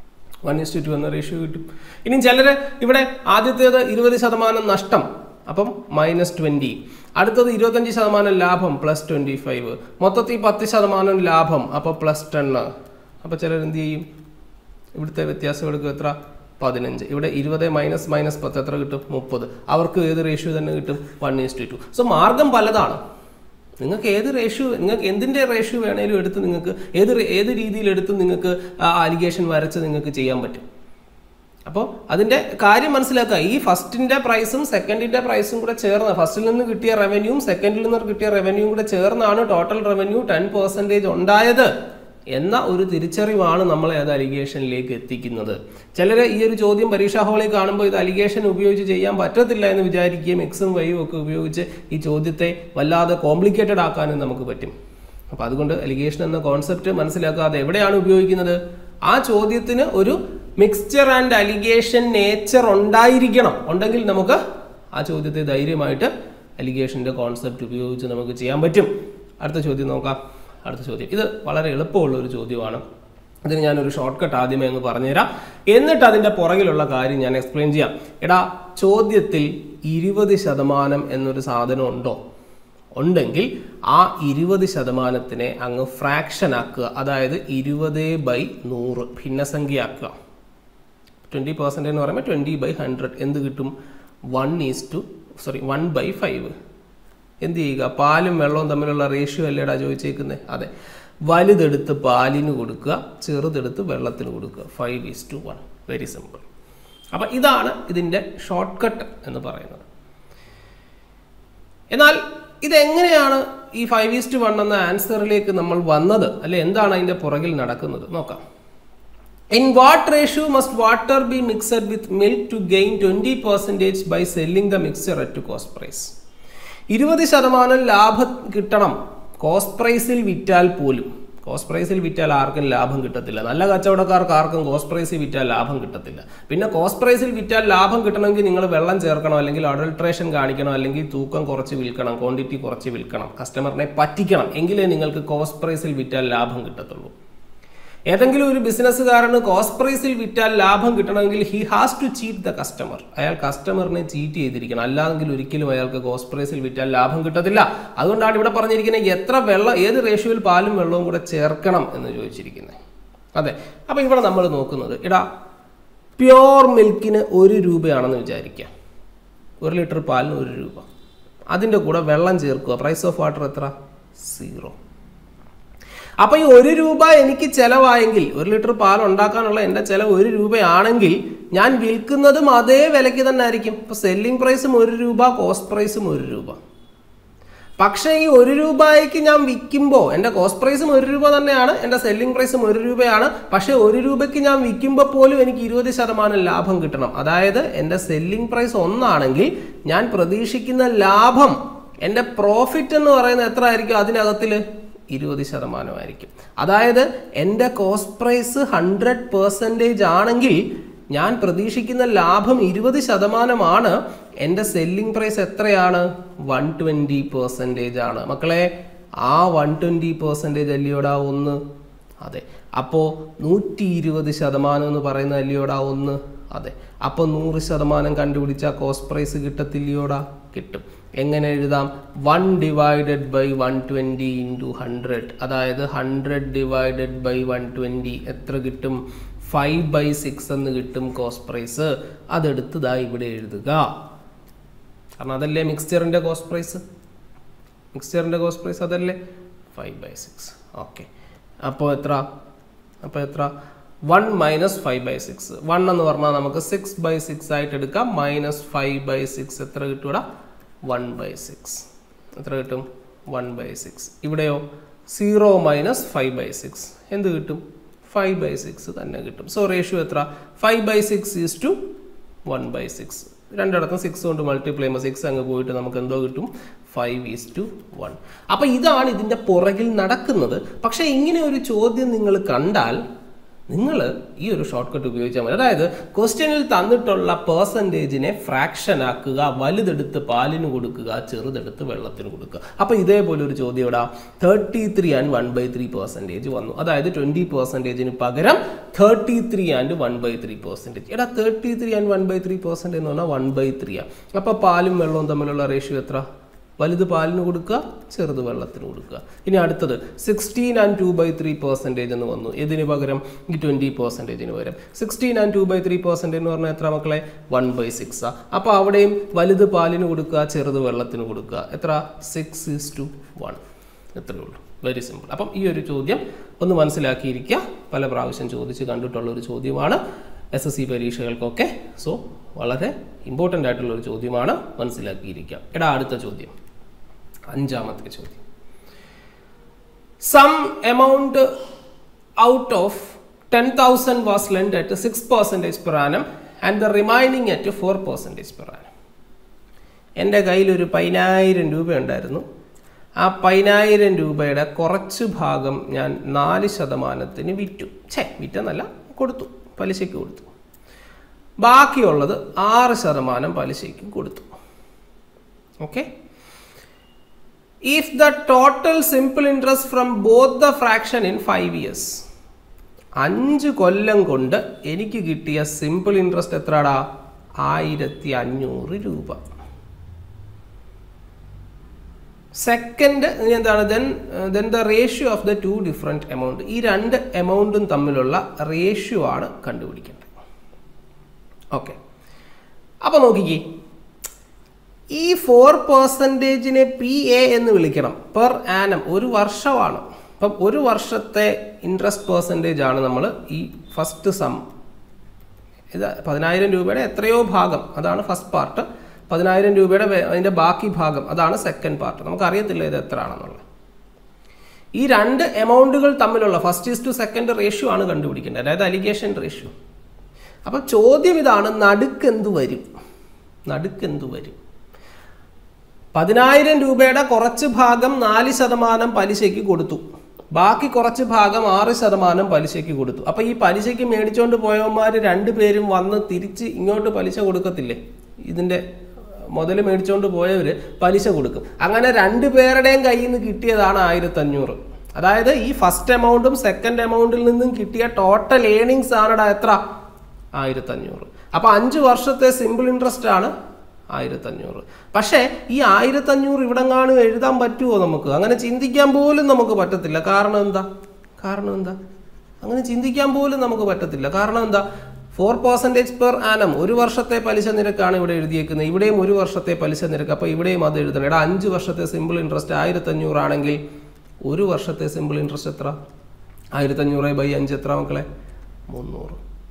വൺ ഇസ്റ്റ് ടു എന്ന റേഷ്യോ കിട്ടും ഇനി ചിലർ ഇവിടെ ആദ്യത്തേത് ഇരുപത് ശതമാനം നഷ്ടം അപ്പം മൈനസ് ട്വൻറ്റി അടുത്തത് ഇരുപത്തഞ്ച് ശതമാനം ലാഭം പ്ലസ് ട്വൻറ്റി ഫൈവ് മൊത്തത്തിൽ പത്ത് ശതമാനം ലാഭം അപ്പോൾ പ്ലസ് ടെണ്ണ് അപ്പോൾ ചിലർ എന്ത് ചെയ്യും ഇവിടുത്തെ വ്യത്യാസം എടുക്കും എത്ര പതിനഞ്ച് ഇവിടെ ഇരുപത് മൈനസ് മൈനസ് പത്ത് എത്ര കിട്ടും മുപ്പത് അവർക്ക് ഏത് റേഷ്യോ തന്നെ കിട്ടും വൺ ഈസ് ടു സോ മാർഗം പലതാണ് നിങ്ങൾക്ക് ഏത് റേഷ്യോ നിങ്ങൾക്ക് എന്തിൻ്റെ റേഷ്യോ വേണേലും എടുത്ത് നിങ്ങൾക്ക് ഏത് റേ- ഏത് രീതിയിൽ എടുത്ത് നിങ്ങൾക്ക് ആ അലിഗേഷൻ വരച്ച് നിങ്ങൾക്ക് ചെയ്യാൻ പറ്റും അപ്പോൾ അതിൻ്റെ കാര്യം മനസ്സിലാക്കുക ഈ ഫസ്റ്റിൻ്റെ പ്രൈസും സെക്കൻഡിൻ്റെ പ്രൈസും കൂടെ ചേർന്ന് ഫസ്റ്റിൽ നിന്ന് കിട്ടിയ റവന്യൂവും സെക്കൻഡിൽ നിന്ന് കിട്ടിയ റവന്യൂവും കൂടെ ചേർന്നാണ് ടോട്ടൽ റവന്യൂ ടെൻ പെർസെൻറ്റേജ് ഉണ്ടായത് എന്ന ഒരു തിരിച്ചറിവാണ് നമ്മളെ അത് അലിഗേഷനിലേക്ക് എത്തിക്കുന്നത് ചിലർ ഈ ഒരു ചോദ്യം പരീക്ഷാ ഹാളിൽ കാണുമ്പോൾ ഇത് അലിഗേഷൻ ഉപയോഗിച്ച് ചെയ്യാൻ പറ്റത്തില്ല എന്ന് വിചാരിക്കുകയും എക്സും വൈയും ഒക്കെ ഉപയോഗിച്ച് ഈ ചോദ്യത്തെ വല്ലാതെ കോംപ്ലിക്കേറ്റഡ് ആക്കാനും നമുക്ക് പറ്റും അപ്പോൾ അതുകൊണ്ട് അലിഗേഷൻ എന്ന കോൺസെപ്റ്റ് മനസ്സിലാക്കാതെ എവിടെയാണ് ഉപയോഗിക്കുന്നത് ആ ചോദ്യത്തിന് ഒരു മിക്സ്ചർ ആൻഡ് അലിഗേഷൻ നേച്ചർ ഉണ്ടായിരിക്കണം ഉണ്ടെങ്കിൽ നമുക്ക് ആ ചോദ്യത്തെ ധൈര്യമായിട്ട് അലിഗേഷൻ്റെ കോൺസെപ്റ്റ് ഉപയോഗിച്ച് നമുക്ക് ചെയ്യാൻ പറ്റും അടുത്ത ചോദ്യം നോക്കാം അടുത്ത ചോദ്യം ഇത് വളരെ എളുപ്പമുള്ള ഒരു ചോദ്യമാണ് ഇതിന് ഞാനൊരു ഷോർട്ട് കട്ട് ആദ്യമേ അങ്ങ് പറഞ്ഞുതരാം എന്നിട്ട് അതിൻ്റെ പുറകിലുള്ള കാര്യം ഞാൻ എക്സ്പ്ലെയിൻ ചെയ്യാം എടാ ചോദ്യത്തിൽ ഇരുപത് ശതമാനം എന്നൊരു സാധനം ഉണ്ടോ ഉണ്ടെങ്കിൽ ആ ഇരുപത് ശതമാനത്തിനെ അങ്ങ് ഫ്രാക്ഷൻ ആക്കുക അതായത് ഇരുപത് ബൈ നൂറ് ഭിന്നസംഖ്യ ആക്കുക ട്വൻറ്റി പെർസെൻറ്റ് എന്ന് പറയുമ്പോൾ ട്വൻറ്റി ബൈ ഹൺഡ്രഡ് എന്ത് കിട്ടും one is to sorry one by five എന്ത് ചെയ്യുക പാലും വെള്ളവും തമ്മിലുള്ള റേഷ്യോ അല്ലേടാ ചോദിച്ചേക്കുന്നത് അതെ വലുതെടുത്ത് പാലിന് കൊടുക്കുക ചെറുതെടുത്ത് വെള്ളത്തിന് കൊടുക്കുക five is to one very simple അപ്പം ഇതാണ് ഇതിൻ്റെ ഷോർട്ട് കട്ട് എന്ന് പറയുന്നത് എന്നാൽ ഇതെങ്ങനെയാണ് ഈ ഫൈവ് ഈസ്റ്റ് വൺ എന്ന ആൻസറിലേക്ക് നമ്മൾ വന്നത് അല്ലെ എന്താണ് അതിന്റെ പുറകിൽ നടക്കുന്നത് നോക്കാം in what ratio must water be mixed with milk to gain twenty percentage by selling the mixer at cost price ഇരുപത് ശതമാനം ലാഭം കിട്ടണം കോസ്റ്റ് പ്രൈസിൽ വിറ്റാൽ പോലും കോസ്റ്റ് പ്രൈസിൽ വിറ്റാൽ ആർക്കും ലാഭം കിട്ടത്തില്ല നല്ല കച്ചവടക്കാർക്ക് ആർക്കും കോസ്റ്റ് പ്രൈസിൽ വിറ്റാൽ ലാഭം കിട്ടത്തില്ല പിന്നെ കോസ്റ്റ് പ്രൈസിൽ വിറ്റാൽ ലാഭം കിട്ടണമെങ്കിൽ നിങ്ങൾ വെള്ളം ചേർക്കണം അല്ലെങ്കിൽ അഡൾട്രേഷൻ കാണിക്കണം അല്ലെങ്കിൽ തൂക്കം കുറച്ച് വിൽക്കണം ക്വാണ്ടിറ്റി കുറച്ച് വിൽക്കണം കസ്റ്റമറിനെ പറ്റിക്കണം എങ്കിലേ നിങ്ങൾക്ക് കോസ്റ്റ് പ്രൈസിൽ വിറ്റാൽ ലാഭം കിട്ടത്തുള്ളൂ ഏതെങ്കിലും ഒരു ബിസിനസ്സുകാരന് കോസ്റ്റ് പ്രൈസിൽ വിറ്റാൽ ലാഭം കിട്ടണമെങ്കിൽ he has to cheat the customer അയാൾ കസ്റ്റമറിനെ ചീറ്റ് ചെയ്തിരിക്കണം അല്ലാതെങ്കിൽ ഒരിക്കലും അയാൾക്ക് കോസ്റ്റ് പ്രൈസിൽ വിറ്റാൽ ലാഭം കിട്ടത്തില്ല അതുകൊണ്ടാണ് ഇവിടെ പറഞ്ഞിരിക്കുന്നത് എത്ര വെള്ളം ഏത് റേഷ്യോയിൽ പാലും വെള്ളവും കൂടെ ചേർക്കണം എന്ന് ചോദിച്ചിരിക്കുന്നത് അതെ അപ്പം ഇവിടെ നമ്മൾ നോക്കുന്നത് ഇടാ പ്യോർ മിൽക്കിന് ഒരു രൂപയാണെന്ന് വിചാരിക്കുക ഒരു ലിറ്റർ പാലിന് ഒരു രൂപ അതിൻ്റെ കൂടെ വെള്ളം ചേർക്കുക പ്രൈസ് ഓഫ് വാട്ടർ എത്ര സീറോ അപ്പൊ ഈ ഒരു രൂപ എനിക്ക് ചെലവായെങ്കിൽ ഒരു ലിറ്റർ പാൽ ഉണ്ടാക്കാനുള്ള എൻ്റെ ചെലവ് ഒരു രൂപയാണെങ്കിൽ ഞാൻ വിൽക്കുന്നതും അതേ വിലയ്ക്ക് തന്നെ ആയിരിക്കും ഇപ്പൊ സെല്ലിംഗ് പ്രൈസും ഒരു രൂപ കോസ്റ്റ് പ്രൈസും ഒരു രൂപ പക്ഷേ ഈ ഒരു രൂപയ്ക്ക് ഞാൻ വിൽക്കുമ്പോൾ എൻ്റെ കോസ്റ്റ് പ്രൈസും ഒരു രൂപ തന്നെയാണ് എൻ്റെ സെല്ലിംഗ് പ്രൈസും ഒരു രൂപയാണ് പക്ഷേ ഒരു രൂപയ്ക്ക് ഞാൻ വിൽക്കുമ്പോൾ പോലും എനിക്ക് ഇരുപത് ശതമാനം ലാഭം കിട്ടണം അതായത് എൻ്റെ സെല്ലിംഗ് പ്രൈസ് ഒന്നാണെങ്കിൽ ഞാൻ പ്രതീക്ഷിക്കുന്ന ലാഭം എൻ്റെ പ്രോഫിറ്റ് എന്ന് പറയുന്നത് എത്ര ആയിരിക്കും അതിനകത്തിൽ ഇരുപത് ശതമാനമായിരിക്കും അതായത് എൻ്റെ കോസ്റ്റ് പ്രൈസ് ഹൺഡ്രഡ് പെർസെൻറ്റേജ് ആണെങ്കിൽ ഞാൻ പ്രതീക്ഷിക്കുന്ന ലാഭം ഇരുപത് ശതമാനമാണ് എൻ്റെ സെല്ലിംഗ് പ്രൈസ് എത്രയാണ് വൺ ട്വൻറ്റി പെർസെൻറ്റേജ് ആണ് മക്കളെ ആ വൺ ട്വൻറ്റി പെർസെൻറ്റേജ് അല്ലയോടാ ഒന്ന് അതെ അപ്പോൾ നൂറ്റി ഇരുപത് ശതമാനം എന്ന് പറയുന്ന അല്ലയോടാ ഒന്ന് അതെ അപ്പോൾ നൂറ് ശതമാനം കണ്ടുപിടിച്ചാൽ കോസ്റ്റ് പ്രൈസ് കിട്ടത്തില്ലയോടാ കിട്ടും എങ്ങനെ എഴുതാം one divided by one twenty into hundred അതായത് hundred divided by one twenty എത്ര കിട്ടും ഫൈവ് ബൈ സിക്സ് എന്ന് കിട്ടും കോസ്റ്റ് പ്രൈസ് അതെടുത്ത് ദാ ഇവിടെ എഴുതുക കാരണം അതല്ലേ മിക്സ്ചറിൻ്റെ കോസ്റ്റ് പ്രൈസ് മിക്സ്ചറിൻ്റെ കോസ്റ്റ് പ്രൈസ് അതല്ലേ ഫൈവ് ബൈ സിക്സ് ഓക്കെ അപ്പോൾ എത്ര അപ്പോൾ എത്ര one minus five by six one എന്ന് പറഞ്ഞാൽ നമുക്ക് സിക്സ് ബൈ സിക്സ് ആയിട്ട് എടുക്കാം മൈനസ് ഫൈവ് ബൈ സിക്സ് എത്ര കിട്ടൂടാ വൺ ബൈ സിക്സ് എത്ര കിട്ടും വൺ ബൈ സിക്സ് ഇവിടെയോ zero minus five by six എന്ത് കിട്ടും ഫൈവ് ബൈ സിക്സ് തന്നെ കിട്ടും സോ റേഷ്യോ എത്ര five by six is to one by six രണ്ടിടത്തും സിക്സ് കൊണ്ട് മൾട്ടിപ്ലൈ ചെയ്യുമ്പോൾ സിക്സ് അങ്ങ് പോയിട്ട് നമുക്ക് എന്തോ കിട്ടും ഫൈവ് ഈസ് ടു വൺ അപ്പം ഇതാണ് ഇതിൻ്റെ പുറകിൽ നടക്കുന്നത് പക്ഷേ ഇങ്ങനെ ഒരു ചോദ്യം നിങ്ങൾ കണ്ടാൽ നിങ്ങൾ ഈ ഒരു ഷോർട്ട് കട്ട് ഉപയോഗിച്ചാൽ മതി അതായത് ക്വസ്റ്റ്യനിൽ തന്നിട്ടുള്ള പേഴ്സൻറ്റേജിനെ ഫ്രാക്ഷൻ ആക്കുക വലുതെടുത്ത് പാലിന് കൊടുക്കുക ചെറുതെടുത്ത് വെള്ളത്തിന് കൊടുക്കുക അപ്പോൾ ഇതേപോലെ ഒരു ചോദ്യം ഇവിടെ thirty three and one by three percentage വന്നു അതായത് ട്വൻറ്റി പെർസെൻറ്റേജിന് പകരം thirty three and one by three percentage എടാ thirty three and one by three percentage എന്ന് പറഞ്ഞാൽ വൺ ബൈ ത്രീയാണ് അപ്പോൾ പാലും വെള്ളവും തമ്മിലുള്ള റേഷ്യോ എത്ര വലുത് പാലിന് കൊടുക്കുക ചെറുത് വെള്ളത്തിന് കൊടുക്കുക ഇനി അടുത്തത് sixteen and two by three percentage എന്ന് വന്നു ഇതിന് പകരം ഈ ട്വൻറ്റി പെർസെൻറ്റേജിന് പകരം sixteen and two by three percentage എന്ന് പറഞ്ഞാൽ എത്ര മക്കളെ വൺ ബൈ സിക്സാ അപ്പോൾ അവിടെയും വലുത് പാലിന് കൊടുക്കുക ചെറുത് വെള്ളത്തിന് കൊടുക്കുക എത്ര സിക്സ് ഈസ് ടു വൺ എത്രയേ ഉള്ളൂ വെരി സിമ്പിൾ അപ്പം ഈ ഒരു ചോദ്യം ഒന്ന് മനസ്സിലാക്കിയിരിക്കുക പല പ്രാവശ്യം ചോദിച്ച് കണ്ടിട്ടുള്ള ഒരു ചോദ്യമാണ് എസ് എസ് സി പരീക്ഷകൾക്കൊക്കെ സോ വളരെ ഇമ്പോർട്ടൻ്റ് ആയിട്ടുള്ള ഒരു ചോദ്യമാണ് മനസ്സിലാക്കിയിരിക്കുക എടാ അടുത്ത ചോദ്യം അഞ്ചാമത്തെ ചോദ്യം some amount out of ten thousand was lend at six percentage per annum and the remaining at four percentage per annum എൻ്റെ കയ്യിൽ ഒരു പതിനായിരം രൂപ ഉണ്ടായിരുന്നു ആ പതിനായിരം രൂപയുടെ കുറച്ച് ഭാഗം ഞാൻ നാല് ശതമാനത്തിന് വിറ്റു ഛേ വിറ്റെന്നല്ല കൊടുത്തു പലിശയ്ക്ക് കൊടുത്തു ബാക്കിയുള്ളത് ആറ് ശതമാനം പലിശയ്ക്ക് കൊടുത്തു okay if the total simple interest from both the fraction in five years അഞ്ച് കൊല്ലം കൊണ്ട് എനിക്ക് കിട്ടിയ സിമ്പിൾ ഇൻട്രസ്റ്റ് എത്രടാ ആയിരത്തി അഞ്ഞൂറ് രൂപ സെക്കൻഡ് എന്താണ് then then the ratio of the two different amount ഈ രണ്ട് എമൗണ്ടും തമ്മിലുള്ള റേഷ്യോ ആണ് കണ്ടുപിടിക്കേണ്ടത് ഓക്കെ അപ്പോൾ നോക്കിക്കേ ഈ ഫോർ പെർസെൻറ്റേജിനെ പി എ എന്ന് വിളിക്കണം പെർ ആനം ഒരു വർഷമാണ് അപ്പം ഒരു വർഷത്തെ ഇൻട്രസ്റ്റ് പെർസെൻറ്റേജ് ആണ് നമ്മൾ ഈ ഫസ്റ്റ് സം ഇത് പതിനായിരം രൂപയുടെ എത്രയോ ഭാഗം അതാണ് ഫസ്റ്റ് പാർട്ട് പതിനായിരം രൂപയുടെ അതിൻ്റെ ബാക്കി ഭാഗം അതാണ് സെക്കൻഡ് പാർട്ട് നമുക്കറിയത്തില്ല ഇത് എത്ര ആണെന്നുള്ളത് ഈ രണ്ട് എമൗണ്ടുകൾ തമ്മിലുള്ള first is to second ratio ആണ് കണ്ടുപിടിക്കേണ്ടത് അതായത് അലിഗേഷൻ റേഷ്യോ അപ്പം ചോദ്യം ഇതാണ് നടുക്ക് എന്ത് വരും നടുക്ക് എന്ത് വരും പതിനായിരം രൂപയുടെ കുറച്ച് ഭാഗം നാല് ശതമാനം പലിശയ്ക്ക് കൊടുത്തു ബാക്കി കുറച്ച് ഭാഗം ആറ് ശതമാനം പലിശയ്ക്ക് കൊടുത്തു അപ്പൊ ഈ പലിശയ്ക്ക് മേടിച്ചോണ്ട് പോയവന്മാർ രണ്ടുപേരും വന്ന് തിരിച്ച് ഇങ്ങോട്ട് പലിശ കൊടുക്കത്തില്ലേ ഇതിന്റെ മുതൽ മേടിച്ചോണ്ട് പോയവര് പലിശ കൊടുക്കും അങ്ങനെ രണ്ടു പേരുടെയും കയ്യിൽ നിന്ന് കിട്ടിയതാണ് ആയിരത്തി അഞ്ഞൂറ് അതായത് ഈ ഫസ്റ്റ് എമൗണ്ടും സെക്കൻഡ് എമൗണ്ടിൽ നിന്നും കിട്ടിയ ടോട്ടൽ ഏണിങ്സ് ആണടാ എത്ര ആയിരത്തി അഞ്ഞൂറ് അപ്പൊ അഞ്ച് വർഷത്തെ സിമ്പിൾ ഇൻട്രസ്റ്റ് ആണ് ആയിരത്തി അഞ്ഞൂറ് പക്ഷേ ഈ ആയിരത്തി അഞ്ഞൂറ് ഇവിടെങ്ങാണ് എഴുതാൻ പറ്റുമോ നമുക്ക് അങ്ങനെ ചിന്തിക്കാൻ പോലും നമുക്ക് പറ്റത്തില്ല കാരണം എന്താ കാരണം എന്താ അങ്ങനെ ചിന്തിക്കാൻ പോലും നമുക്ക് പറ്റത്തില്ല കാരണം എന്താ ഫോർ പെർസെൻറ്റേജ് പെർ ആനം ഒരു വർഷത്തെ പലിശ നിരക്കാണ് ഇവിടെ എഴുതിയേക്കുന്നത് ഇവിടെയും ഒരു വർഷത്തെ പലിശ നിരക്ക് അപ്പോൾ ഇവിടെയും അത് എഴുതണം എടാ അഞ്ച് വർഷത്തെ സിമ്പിൾ ഇൻട്രസ്റ്റ് ആയിരത്തി അഞ്ഞൂറാണെങ്കിൽ ഒരു വർഷത്തെ സിമ്പിൾ ഇൻട്രസ്റ്റ് എത്ര ആയിരത്തി അഞ്ഞൂറ് ബൈ അഞ്ച് എത്ര മക്കളെ മുന്നൂറ്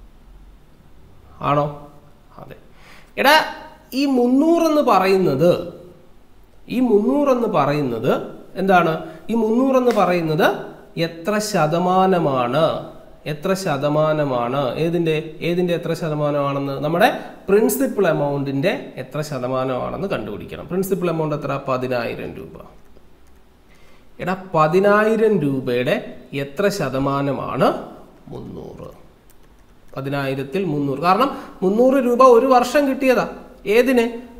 ആണോ അതെ എടാ ഈ മുന്നൂറെന്ന് പറയുന്നത് ഈ മുന്നൂറെന്ന് പറയുന്നത് എന്താണ് ഈ മുന്നൂറെന്ന് പറയുന്നത് എത്ര ശതമാനമാണ് എത്ര ശതമാനമാണ് ഏതിൻ്റെ ഏതിൻ്റെ എത്ര ശതമാനമാണെന്ന് നമ്മുടെ പ്രിൻസിപ്പൽ എമൗണ്ടിൻ്റെ എത്ര ശതമാനമാണെന്ന് കണ്ടുപിടിക്കണം പ്രിൻസിപ്പൽ എമൗണ്ട് എത്ര പതിനായിരം രൂപ എടാ പതിനായിരം രൂപയുടെ എത്ര ശതമാനമാണ് മുന്നൂറ് പതിനായിരത്തിൽ മുന്നൂറ് കാരണം മുന്നൂറ് രൂപ ഒരു വർഷം കിട്ടിയതാ ഏതിന്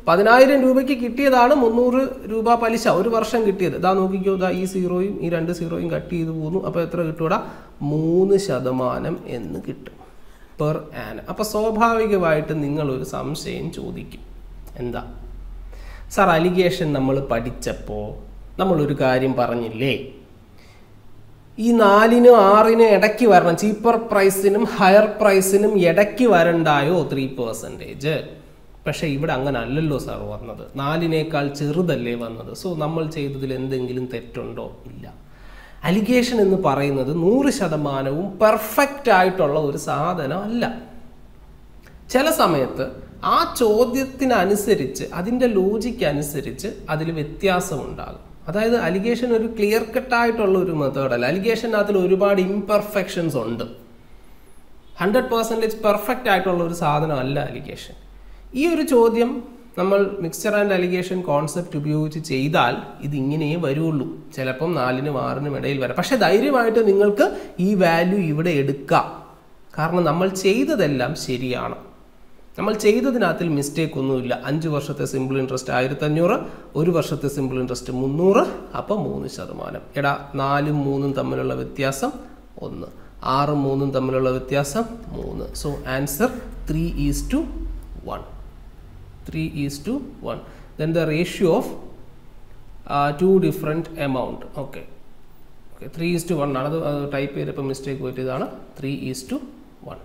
പതിനായിരം രൂപയ്ക്ക് കിട്ടിയതാണ് മുന്നൂറ് രൂപ പലിശ ഒരു വർഷം കിട്ടിയത് ഇതാ നോക്കിക്കോ ഇതാ ഈ സീറോയും ഈ രണ്ട് സീറോയും കട്ട് ചെയ്ത് പോകുന്നു അപ്പോൾ എത്ര കിട്ടൂടാ മൂന്ന് ശതമാനം എന്ന് കിട്ടും പെർ ആന അപ്പോൾ സ്വാഭാവികമായിട്ട് നിങ്ങളൊരു സംശയം ചോദിക്കും എന്താ സാർ അലിഗേഷൻ നമ്മൾ പഠിച്ചപ്പോൾ നമ്മളൊരു കാര്യം പറഞ്ഞില്ലേ ഈ നാലിനും ആറിനും ഇടയ്ക്ക് വരണം ചീപ്പർ പ്രൈസിനും ഹയർ പ്രൈസിനും ഇടയ്ക്ക് വരണ്ടായോ ത്രീ പെർസെൻറ്റേജ് പക്ഷേ ഇവിടെ അങ്ങനെ അല്ലല്ലോ സാർ വന്നത് നാലിനേക്കാൾ ചെറുതല്ലേ വന്നത് സോ നമ്മൾ ചെയ്തതിൽ എന്തെങ്കിലും തെറ്റുണ്ടോ ഇല്ല അലിഗേഷൻ എന്ന് പറയുന്നത് നൂറ് ശതമാനവും പെർഫെക്റ്റ് ആയിട്ടുള്ള ഒരു സാധനം അല്ല ചില സമയത്ത് ആ ചോദ്യത്തിനനുസരിച്ച് അതിൻ്റെ ലോജിക്ക് അനുസരിച്ച് അതിൽ വ്യത്യാസമുണ്ടാകും അതായത് അലിഗേഷൻ ഒരു ക്ലിയർ കട്ടായിട്ടുള്ള ഒരു മെത്തേഡല്ല അലിഗേഷനകത്തിൽ ഒരുപാട് ഇംപെർഫെക്ഷൻസ് ഉണ്ട് ഹൺഡ്രഡ് പെർസെൻറ്റേജ് പെർഫെക്റ്റ് ആയിട്ടുള്ള ഒരു സാധനമല്ല അലിഗേഷൻ ഈ ഒരു ചോദ്യം നമ്മൾ മിക്സ്ചർ ആൻഡ് അലിഗേഷൻ കോൺസെപ്റ്റ് ഉപയോഗിച്ച് ചെയ്താൽ ഇത് ഇങ്ങനെയേ വരുള്ളൂ ചിലപ്പം നാലിനും ആറിനും ഇടയിൽ വരാം പക്ഷെ ധൈര്യമായിട്ട് നിങ്ങൾക്ക് ഈ വാല്യൂ ഇവിടെ എടുക്കാം കാരണം നമ്മൾ ചെയ്തതെല്ലാം ശരിയാണ് നമ്മൾ ചെയ്തതിനകത്തിൽ മിസ്റ്റേക്ക് ഒന്നുമില്ല അഞ്ച് വർഷത്തെ സിമ്പിൾ ഇൻട്രസ്റ്റ് ആയിരത്തഞ്ഞൂറ് ഒരു വർഷത്തെ സിമ്പിൾ ഇൻട്രസ്റ്റ് മുന്നൂറ് അപ്പോൾ മൂന്ന് ശതമാനം എടാ നാലും മൂന്നും തമ്മിലുള്ള വ്യത്യാസം ഒന്ന് ആറും മൂന്നും തമ്മിലുള്ള വ്യത്യാസം മൂന്ന് so answer three is to one three is to one then the ratio of two different amount okay okay three is to one ആണ് അത് ടൈപ്പ് ചെയ്തപ്പോൾ മിസ്റ്റേക്ക് പറ്റിയതാണ് three is to one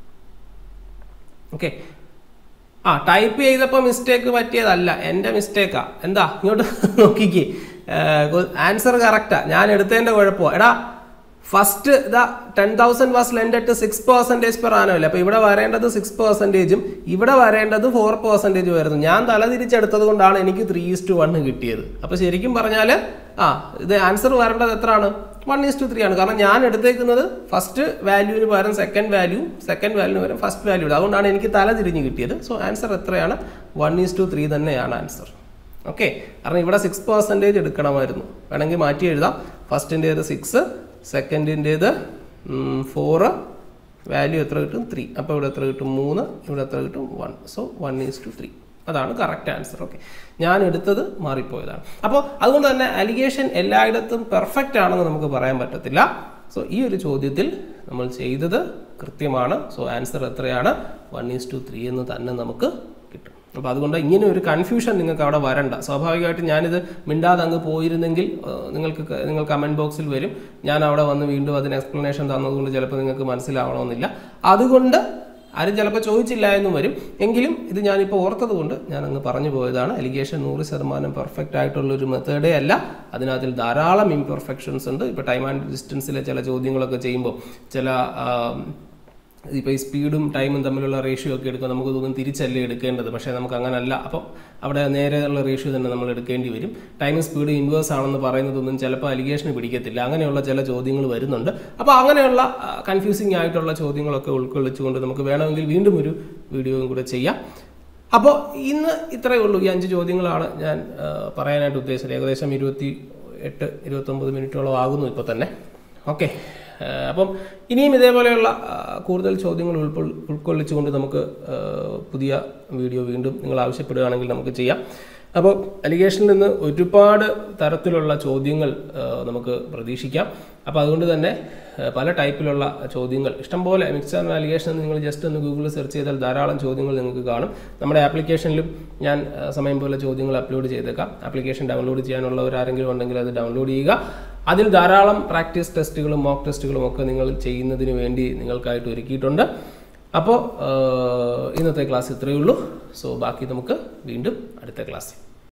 okay ആ ടൈപ്പ് ചെയ്തപ്പോൾ mistake പറ്റിയതല്ല എൻ്റെ മിസ്റ്റേക്കാ എന്താ ഇങ്ങോട്ട് നോക്കിക്കേ ആൻസർ കറക്റ്റാ ഞാൻ എടുത്തതിൻ്റെ കുഴപ്പമോ എടാ ഫസ്റ്റ് ഇതാ ten thousand was lend six percentage per ആനമല്ലേ അപ്പോൾ ഇവിടെ വരേണ്ടത് സിക്സ് പെർസെൻറ്റേജും ഇവിടെ വരേണ്ടത് ഫോർ പെർസെൻറ്റേജ് വരുന്നു ഞാൻ തല തിരിച്ചെടുത്തത് കൊണ്ടാണ് എനിക്ക് ത്രീ ഈസ് ടു വൺ കിട്ടിയത് അപ്പോൾ ശരിക്കും പറഞ്ഞാൽ ആ ഇത് ആൻസർ വരേണ്ടത് എത്രയാണ് വൺ ഈസ് ടു ത്രീ ആണ് കാരണം ഞാൻ എടുത്തേക്കുന്നത് ഫസ്റ്റ് വാല്യൂവിന് പകരം സെക്കൻഡ് വാല്യൂ സെക്കൻഡ് വാല്യൂവിന് പകരം ഫസ്റ്റ് വാല്യൂ അതുകൊണ്ടാണ് എനിക്ക് തല തിരിഞ്ഞ് കിട്ടിയത് സോ ആൻസർ എത്രയാണ് വൺ ഈസ് ടു ത്രീ തന്നെയാണ് ആൻസർ ഓക്കെ കാരണം ഇവിടെ സിക്സ് പെർസെൻറ്റേജ് എടുക്കണമായിരുന്നു വേണമെങ്കിൽ മാറ്റി എഴുതാം ഫസ്റ്റിൻ്റേത് സിക്സ് സെക്കൻഡിൻ്റേത് ഫോറ് വാല്യൂ എത്ര കിട്ടും ത്രീ അപ്പോൾ ഇവിടെ എത്ര കിട്ടും മൂന്ന് ഇവിടെ എത്ര കിട്ടും one so one is to three അതാണ് കറക്റ്റ് ആൻസർ ഓക്കെ ഞാൻ എടുത്തത് മാറിപ്പോയതാണ് അപ്പോൾ അതുകൊണ്ട് തന്നെ അലിഗേഷൻ എല്ലായിടത്തും പെർഫെക്റ്റ് ആണെന്ന് നമുക്ക് പറയാൻ പറ്റത്തില്ല സോ ഈ ഒരു ചോദ്യത്തിൽ നമ്മൾ ചെയ്തത് കൃത്യമാണ് സോ ആൻസർ എത്രയാണ് വൺ ഈസ് ടു ത്രീ എന്ന് തന്നെ നമുക്ക് കിട്ടും അപ്പോൾ അതുകൊണ്ട് ഇങ്ങനെ ഒരു കൺഫ്യൂഷൻ നിങ്ങൾക്ക് അവിടെ വരണ്ട സ്വാഭാവികമായിട്ട് ഞാനിത് മിണ്ടാതെ അങ്ങ് പോയിരുന്നെങ്കിൽ ഏഹ്, നിങ്ങൾക്ക് ക- നിങ്ങൾ കമൻറ്റ് ബോക്സിൽ വരും ഞാൻ അവിടെ വന്ന് വീണ്ടും അതിന് എക്സ്പ്ലനേഷൻ തന്നതുകൊണ്ട് ചിലപ്പോൾ നിങ്ങൾക്ക് മനസ്സിലാവണമെന്നില്ല അതുകൊണ്ട് ആരും ചിലപ്പോൾ ചോദിച്ചില്ല എന്നും വരും എങ്കിലും ഇത് ഞാനിപ്പോൾ ഓർത്തത് കൊണ്ട് ഞാൻ അങ്ങ് പറഞ്ഞു പോയതാണ് അലിഗേഷൻ നൂറ് ശതമാനം പെർഫെക്റ്റ് ആയിട്ടുള്ള ഒരു മെത്തേഡേ അല്ല അതിനകത്തിൽ ധാരാളം ഇംപെർഫെക്ഷൻസ് ഉണ്ട് ഇപ്പോൾ ടൈം ആൻഡ് ഡിസ്റ്റൻസിലെ ചില ചോദ്യങ്ങളൊക്കെ ചെയ്യുമ്പോൾ ചില ആ, ഇപ്പോൾ ഈ സ്പീഡും ടൈമും തമ്മിലുള്ള റേഷ്യോ ഒക്കെ എടുക്കുമ്പോൾ നമുക്ക് തോന്നും തിരിച്ചല്ലേ എടുക്കേണ്ടത് പക്ഷേ നമുക്ക് അങ്ങനല്ല അപ്പം അവിടെ നേരെയുള്ള റേഷ്യോ തന്നെ നമ്മൾ എടുക്കേണ്ടി വരും ടൈമും സ്പീഡും ഇൻവേഴ്സ് ആണെന്ന് പറയുന്നതൊന്നും ചിലപ്പോൾ അലിഗേഷന് പിടിക്കത്തില്ല അങ്ങനെയുള്ള ചില ചോദ്യങ്ങൾ വരുന്നുണ്ട് അപ്പോൾ അങ്ങനെയുള്ള കൺഫ്യൂസിങ് ആയിട്ടുള്ള ചോദ്യങ്ങളൊക്കെ ഉൾക്കൊള്ളിച്ചുകൊണ്ട് നമുക്ക് വേണമെങ്കിൽ വീണ്ടും ഒരു വീഡിയോയും കൂടെ ചെയ്യാം അപ്പോൾ ഇന്ന് ഇത്രയേ ഉള്ളൂ ഈ അഞ്ച് ചോദ്യങ്ങളാണ് ഞാൻ ആ, പറയാനായിട്ട് ഉദ്ദേശിച്ചത് ഏകദേശം ഇരുപത്തി എട്ട് ഇരുപത്തൊമ്പത് മിനിറ്റോളം ആകുന്നു ഇപ്പോൾ തന്നെ ഓക്കെ അപ്പം ഇനിയും ഇതേപോലെയുള്ള ആ, കൂടുതൽ ചോദ്യങ്ങൾ ഉൾക്കൊ ഉൾക്കൊള്ളിച്ചുകൊണ്ട് നമുക്ക് ആ, പുതിയ വീഡിയോ വീണ്ടും നിങ്ങൾ ആവശ്യപ്പെടുകയാണെങ്കിൽ നമുക്ക് ചെയ്യാം അപ്പോൾ അലിഗേഷനിൽ നിന്ന് ഒരുപാട് തരത്തിലുള്ള ചോദ്യങ്ങൾ ആ, നമുക്ക് പ്രതീക്ഷിക്കാം അപ്പോൾ അതുകൊണ്ട് തന്നെ ആ, പല ടൈപ്പിലുള്ള ചോദ്യങ്ങൾ ഇഷ്ടംപോലെ മിക്സ് ആൻഡ് അലിഗേഷൻ നിങ്ങൾ ജസ്റ്റ് ഒന്ന് ഗൂഗിളിൽ സെർച്ച് ചെയ്താൽ ധാരാളം ചോദ്യങ്ങൾ നിങ്ങൾക്ക് കാണും നമ്മുടെ ആപ്ലിക്കേഷനിലും ഞാൻ ആ, സമയം പോലെ ചോദ്യങ്ങൾ അപ്ലോഡ് ചെയ്തേക്കാം ആപ്ലിക്കേഷൻ ഡൗൺലോഡ് ചെയ്യാനുള്ളവരാരെങ്കിലും ഉണ്ടെങ്കിൽ അത് ഡൗൺലോഡ് ചെയ്യുക അതിൽ ധാരാളം പ്രാക്ടീസ് ടെസ്റ്റുകളും മോക്ക് ടെസ്റ്റുകളും ഒക്കെ നിങ്ങൾ ചെയ്യുന്നതിന് വേണ്ടി നിങ്ങൾക്കായിട്ട് ഒരുക്കിയിട്ടുണ്ട് അപ്പോൾ ഇന്നത്തെ ക്ലാസ് ഇത്രയേ ഉള്ളൂ സോ ബാക്കി നമുക്ക് വീണ്ടും അടുത്ത ക്ലാസ്സിൽ